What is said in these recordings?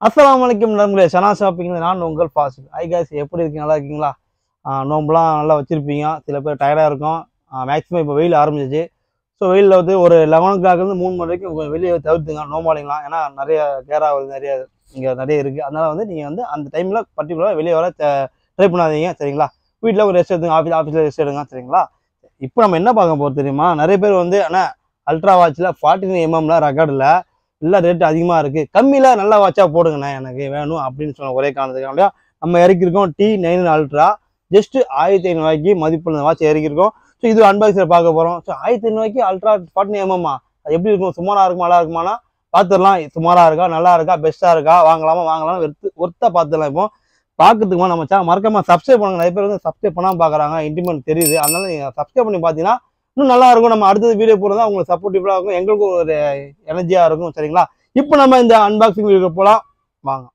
அஸ்ஸலாமு அலைக்கும் நண்பர்களே சனா ஷாப்பிங் நான் உங்கள் பாஸ் ஐ காய்ஸ் எப்படி இருக்கீங்க நல்லா இருக்கீங்களா ஆஹ் நோம்புலாம் நல்லா வச்சிருப்பீங்க சில பேர் டயர்டாக இருக்கும் மேக்ஸிமம் இப்போ வெயில் ஆரம்பிச்சிச்சு ஸோ வெயிலில் வந்து ஒரு லெவன் ஓ கிளாக்லேருந்து மூணு மணி வரைக்கும் கொஞ்சம் வெளியே தவிர்த்துங்க நோம்பாளிங்களாம் ஏன்னா நிறைய கேராவல் நிறைய இங்கே நிறைய இருக்குது அதனால வந்து நீங்கள் வந்து அந்த டைமில் பர்டிகுலராக வெளியே வர ட்ரை பண்ணாதீங்க சரிங்களா வீட்டில் ஒரு ரெஸ்ட் எடுத்துங்க ஆஃபீஸ் ஆஃபீஸில் ரெஸ்ட் எடுங்க சரிங்களா இப்போ நம்ம என்ன பார்க்க போகிறோம் தெரியுமா நிறைய பேர் வந்து ஆனால் அல்ட்ரா வாட்சில் ஃபார்ட்டி நைன் எம்எம்ல ரெக்கார்டில் எல்லாம் ரேட் அதிகமாக இருக்குது கம்மியில் நல்ல வாட்சாக போடுங்கண்ணே எனக்கு வேணும் அப்படின்னு சொன்ன ஒரே காரணத்துக்காக நம்ம இறக்கியிருக்கோம் டி நைன் அல்ட்ரா ஜஸ்ட் ஆயிரத்தி ஐநூறுவாய்க்கு மதிப்புள்ள இந்த வாட்ச் இறக்கியிருக்கோம் ஸோ இது அன்பாக்ஸில் பார்க்க போகிறோம் ஸோ ஆயிரத்தி ஐநூறுவாய்க்கு அல்ட்ரா ஃபார்ட்டி எம்எம்மா அது எப்படி இருக்கும் சுமாராக இருக்கும் நல்லா இருக்குமானா பார்த்துடலாம் சுமாராக இருக்கா நல்லா இருக்கா பெஸ்ட்டாக இருக்கா வாங்கலாமா வாங்கலாம் வெறுத்து ஒர்த்தாக பார்த்துடலாம் இப்போ பார்க்கறதுக்கு நம்ம சேனல் மறக்காம சப்ஸ்கிரைப் பண்ணுங்க நிறைய பேர் வந்து சப்ஸ்கிரைப் பண்ணாமல் பார்க்குறாங்க இன்டிமெண்ட் தெரியுது அதனால நீங்கள் சப்ஸ்கிரைப் பண்ணி பார்த்தீங்கன்னா இன்னும் நல்லா இருக்கும் நம்ம அடுத்தது வீடியோ போடுறதா உங்களுக்கு சப்போர்ட்டிவாக இருக்கும் எங்களுக்கும் ஒரு எனர்ஜியாக இருக்கும் சரிங்களா இப்போ நம்ம இந்த அன்பாக்சிங் வீடியோ போகலாம் வாங்க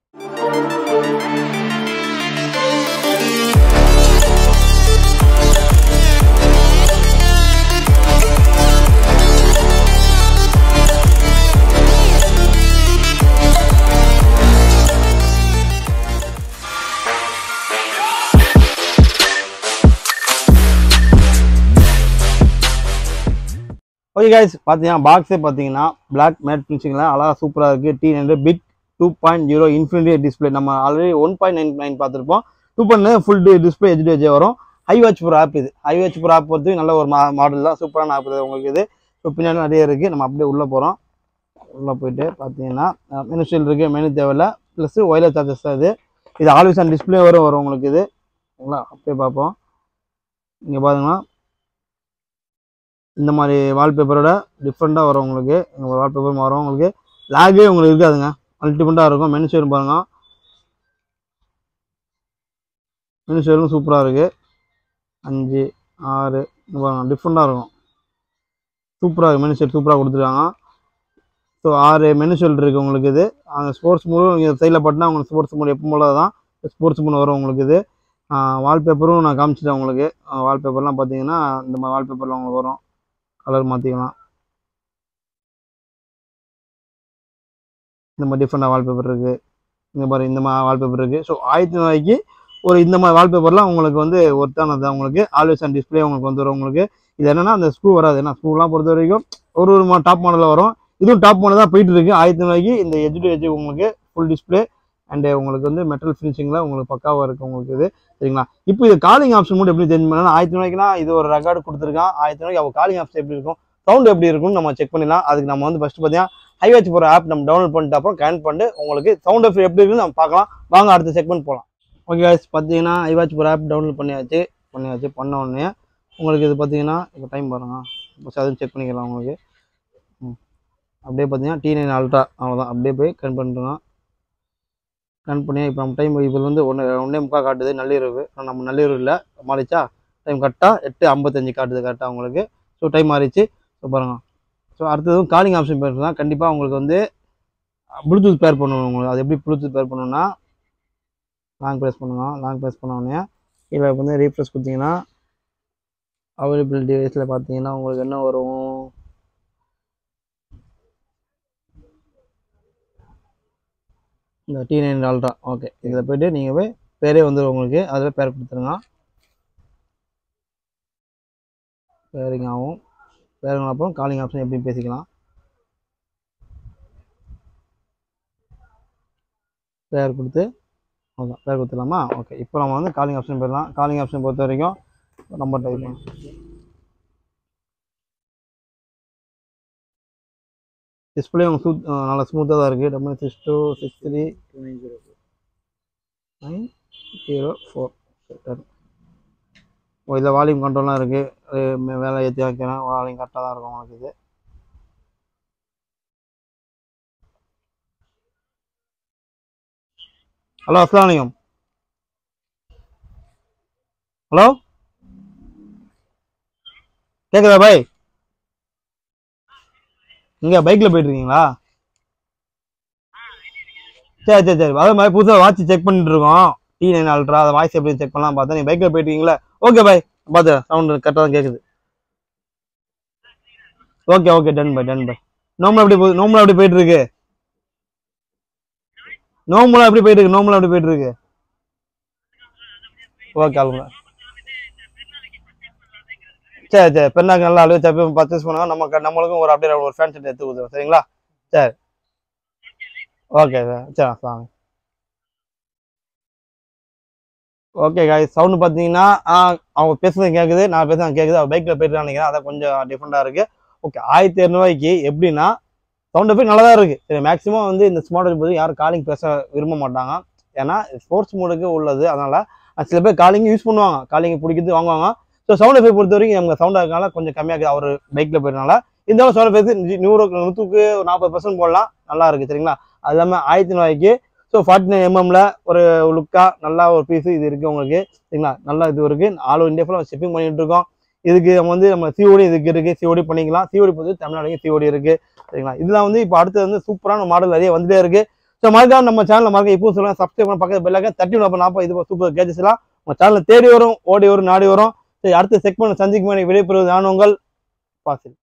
ஓகே கைஸ் பார்த்தீங்கன்னா பாக்ஸே பார்த்தீங்கன்னா பிளாக் மேட் ஃபினிஷிங்கில் அழகாக சூப்பராக இருக்குது T hundred fit two point zero infinity display நம்ம already one point nine nine பார்த்துருப்போம் two point full display HDH வரும் ஹை வாட்ச் ப்ரோ ஆப் இது ஹை வாட்ச் ப்ரோ ஆப் பொறுத்து நல்ல ஒரு மா மாடல் தான் சூப்பரான ஆப் இது உங்களுக்கு இது ஸோ பின்னாடி நிறைய இருக்குது நம்ம அப்படியே உள்ளே போகிறோம் உள்ளே போயிட்டு பார்த்தீங்கன்னா மெனு ஸ்டைல் இருக்குது மெனு தேவையில்ல ப்ளஸ் ஒயர்லெஸ் சார்ஜஸ் தான் இது இது ஆல்வேஸ் ஆன் டிஸ்பிளே வரும் வரும் உங்களுக்கு இது சரிங்களா அப்படியே பார்ப்போம் இங்கே பாருங்கன்னா இந்த மாதிரி வால்பேப்பரோட டிஃப்ரெண்ட்டாக வரும் உங்களுக்கு இந்த வால்பேப்பர் வரும் உங்களுக்கு லேகே உங்களுக்கு இருக்காதுங்க அல்டிமேட்டாக இருக்கும் மெனு ஷேரும் பாருங்க மெனு ஷேரும் சூப்பராக இருக்குது அஞ்சு ஆறு இந்த பாருங்க டிஃப்ரெண்ட்டாக இருக்கும் சூப்பராக இருக்குது மெனு ஷேர் சூப்பராக கொடுத்துருக்காங்க ஸோ ஆறு மெனு ஷெல் இருக்குது உங்களுக்கு இது அந்த ஸ்போர்ட்ஸ் மூலம் நீங்கள் சைடில் பட்டினா உங்களுக்கு ஸ்போர்ட்ஸ் மூலம் எப்போ போல தான் ஸ்போர்ட்ஸ் மூலம் வரும் உங்களுக்கு இது வால்பேப்பரும் நான் காமிச்சிட்டேன் உங்களுக்கு வால்பேப்பர்லாம் பார்த்தீங்கன்னா இந்த மாதிரி வால்பேப்பர்லாம் உங்களுக்கு வரும் கலர் மாற்றிக்கலாம் இந்த மாதிரி டிஃப்ரெண்டாக வால்பேப்பர் இருக்குது இந்த மாதிரி இந்த மாதிரி வால்பேப்பர் இருக்குது ஸோ ஆயிரத்தி ரூபாய்க்கு ஒரு இந்த மாதிரி வால்பேப்பர்லாம் உங்களுக்கு வந்து ஒர்த்தானது தான் உங்களுக்கு ஆல்வேஸ் அண்ட் டிஸ்பிளே உங்களுக்கு வந்துடும் உங்களுக்கு இது என்னன்னா அந்த ஸ்க்ரூ வராது ஏன்னா ஸ்க்ரூலாம் பொறுத்த வரைக்கும் ஒரு ஒரு டாப் மாடலில் வரும் இதுவும் டாப் மாடல் தான் போயிட்டு இருக்கு ஆயிரத்தி ரூபாய்க்கு இந்த எஜ் டு எஜ் உங்களுக்கு ஃபுல் டிஸ்பிளே அண்டு உங்களுக்கு வந்து மெட்டல் ஃபினிஷிங்கில் உங்களுக்கு பக்காவாக இருக்குது உங்களுக்கு இது சரிங்களா இப்போ இது காலிங் ஆப்ஷன் மட்டும் எப்படி தெரிஞ்சு பண்ணா ஆயிரத்தி ரூபாய்க்குனா இது ஒரு ரெக்கார்டு கொடுத்துருக்கான் ஆயிரத்தி ரூபாய்க்கு அவள் காலிங் ஆப்ஷன் எப்படி இருக்கும் சவுண்ட் எப்படி இருக்கும்னு நம்ம செக் பண்ணிடலாம் அதுக்கு நம்ம வந்து ஃபஸ்ட்டு பார்த்தீங்கன்னா ஹைவாச் போகிற ஆப் நம்ம டவுன்லோட் பண்ணிட்டு அப்புறம் கனெக்ட் பண்ணிட்டு உங்களுக்கு சவுண்ட் எஃபெக்ட் எப்படி இருக்குன்னு நம்ம பார்க்கலாம் வாங்க அடுத்த செக்மெண்ட் போகலாம் ஓகே guys பார்த்தீங்கன்னா ஐவாச் போகிற ஆப் டவுன்லோட் பண்ணியாச்சு பண்ணியாச்சு பண்ண உடனே உங்களுக்கு இது பார்த்தீங்கன்னா இப்போ டைம் பாருங்க இப்போ அதுவும் செக் பண்ணிக்கலாம் உங்களுக்கு ம். அப்படியே பார்த்தீங்கன்னா டி நைன் அல்ட்ரா அவ்வளோதான் அப்படியே போய் கன் பண்ணிட்டுருங்க கன் பண்ணி இப்போ நம்ம டைம் இப்போ வந்து ஒன்று ஒன்றே முக்கால் காட்டுது நள்ளிரவு ஆனா நம்ம நள்ளிரவு இல்லை மாறிச்சா டைம் கரெக்டாக எட்டு ஐம்பத்தஞ்சு காட்டுது கரெக்டாக உங்களுக்கு ஸோ டைம் மாறிச்சு ஸோ பாருங்க ஸோ அடுத்ததும் காலிங் ஆப்ஷன் பேர் தான் கண்டிப்பாக உங்களுக்கு வந்து ப்ளூடூத் பேர் பண்ணணும் உங்களுக்கு அது எப்படி ப்ளூடூத் பேர் பண்ணணும்னா லாங் ப்ரெஸ் பண்ணுங்க லாங் ப்ரெஸ் பண்ண உடனே இதில் வந்து ரீஃப்ரெஷ் கொடுத்தீங்கன்னா அவைலபிள் டிவைஸில் பார்த்தீங்கன்னா உங்களுக்கு என்ன வரும் இந்த டி நைன் அல்ட்ரா ஓகே இதில் போயிட்டு நீங்கள் போய் பேரே வந்துடும் உங்களுக்கு அதில் பேர் கொடுத்துருங்க பேரிங் ஆகும் பேருங்க அப்புறம் காலிங் ஆப்ஷன் எப்படி பேசிக்கலாம் பேர் கொடுத்து ஓகே பேர் கொடுத்துடலாமா ஓகே இப்போ நம்ம வந்து காலிங் ஆப்ஷன் போயிடலாம் காலிங் ஆப்ஷன் பொறுத்த வரைக்கும் நம்பர் டைப் பண்ணலாம் டிஸ்பிளே உங்களுக்கு சூ நல்லா ஸ்மூத்தாக தான் இருக்குது double six two six three nine zero nine zero four oh இதில் வால்யூம் கண்ட்ரோல்லாம் இருக்குது வேலை ஏற்றி வைக்கிறேன் வால்யூம் கரெக்டாக தான் இருக்கும் உங்களுக்கு இது ஹலோ அஸ்லாம் வலைக்கம் ஹலோ கேட்குதா பாய் இங்கே பைக்கில் போயிட்டு இருக்கீங்களா சரி சரி சரி அதே மாதிரி புதுசாக வாட்ச் செக் பண்ணிட்டு இருக்கோம் டி நைன் அல்ட்ரா அதை வாய்ஸ் எப்படி செக் பண்ணலாம் பார்த்தா நீங்கள் பைக்கில் போயிட்டு இருக்கீங்களா ஓகே பாய் பார்த்து சவுண்டு கரெக்டாக தான் கேட்குது okay okay done bye done bye நோம்பு எப்படி போகுது நோம்பு எப்படி போயிட்டு இருக்கு நோம்புலாம் எப்படி போயிட்டு இருக்கு நோம்புலாம் எப்படி போயிட்டு இருக்கு ஓகே ஆளுங்க சரி சரி பெண்ணாக்கு நல்லா அழுவ சப்பி பர்ச்சேஸ் பண்ணுங்க நம்ம நம்மளுக்கும் ஒரு அப்படியே ஒரு ஃபேன் செட் எடுத்து கொடுத்துருவோம் சரிங்களா சரி ஓகே சார் சரி வாங்க ஓகே காய் சவுண்டு பார்த்தீங்கன்னா ஆ, அவங்க பேசுறது கேட்குது நான் பேசுறது கேட்குது அவர் பைக்கில் போயிட்டு நினைக்கிறேன் அதான் கொஞ்சம் டிஃப்ரெண்டாக இருக்குது ஓகே ஆயிரத்தி இரநூறுவாய்க்கு எப்படின்னா சவுண்ட் எஃபெக்ட் நல்லா தான் இருக்குது சரி மேக்ஸிமம் வந்து இந்த ஸ்மார்ட் வாட்ச் போது யாரும் காலிங் பேச விரும்ப மாட்டாங்க ஏன்னா ஸ்போர்ட்ஸ் மோடுக்கு உள்ளது அதனால் சில பேர் காலிங் யூஸ் பண்ணுவாங்க காலிங் பிடிக்கிறது வாங்குவாங்க ஸோ சவுண்ட் எஃபெக்ட் பொறுத்த வரைக்கும் நமக்கு சவுண்ட் இருக்கனால கொஞ்சம் கம்மியாக அவர் பைக்கில் போயிருந்தால இருந்தாலும் சவுண்ட் எஃபெக்ட் நூறு நூற்றுக்கு நாற்பது பர்சன்ட் போடலாம் நல்லா இருக்குது சரிங்களா அது இல்லாமல் ஆயிரத்தி ரூபாய்க்கு ஸோ ஃபார்ட்டி நைன் எம்எம்ல ஒரு லுக்காக நல்லா ஒரு பீஸ் இது இருக்குது உங்களுக்கு சரிங்களா நல்லா இது இருக்குது ஆல் ஓவர் இந்தியா ஃபுல்லாக ஷிப்பிங் பண்ணிட்டு இருக்கோம் இதுக்கு நம்ம வந்து நம்ம சிஓடி இதுக்கு இருக்குது சிஓடி பண்ணிக்கலாம் சிஓடி பொறுத்து தமிழ்நாடுக்கு சிஓடி இருக்குது சரிங்களா இதெல்லாம் வந்து இப்போ அடுத்து வந்து சூப்பரான மாடல் நிறைய வந்துட்டே இருக்குது ஸோ மறக்காம நம்ம சேனலில் மறக்க இப்போ சொல்லுங்க சப்ஸ்கிரைப் பண்ண பக்கத்து பெல்லாக்க தட்டி நாற்பது நாற்பது இது சூப்பர் கேஜஸ்லாம் உங்கள் சேனலில் தேடி வரும் ஓடி வரும் நாடி வரும் சரி அடுத்து செக் பண்ண சந்திக்கும் விடைபெறுவது நான் உங்கள் பாசில்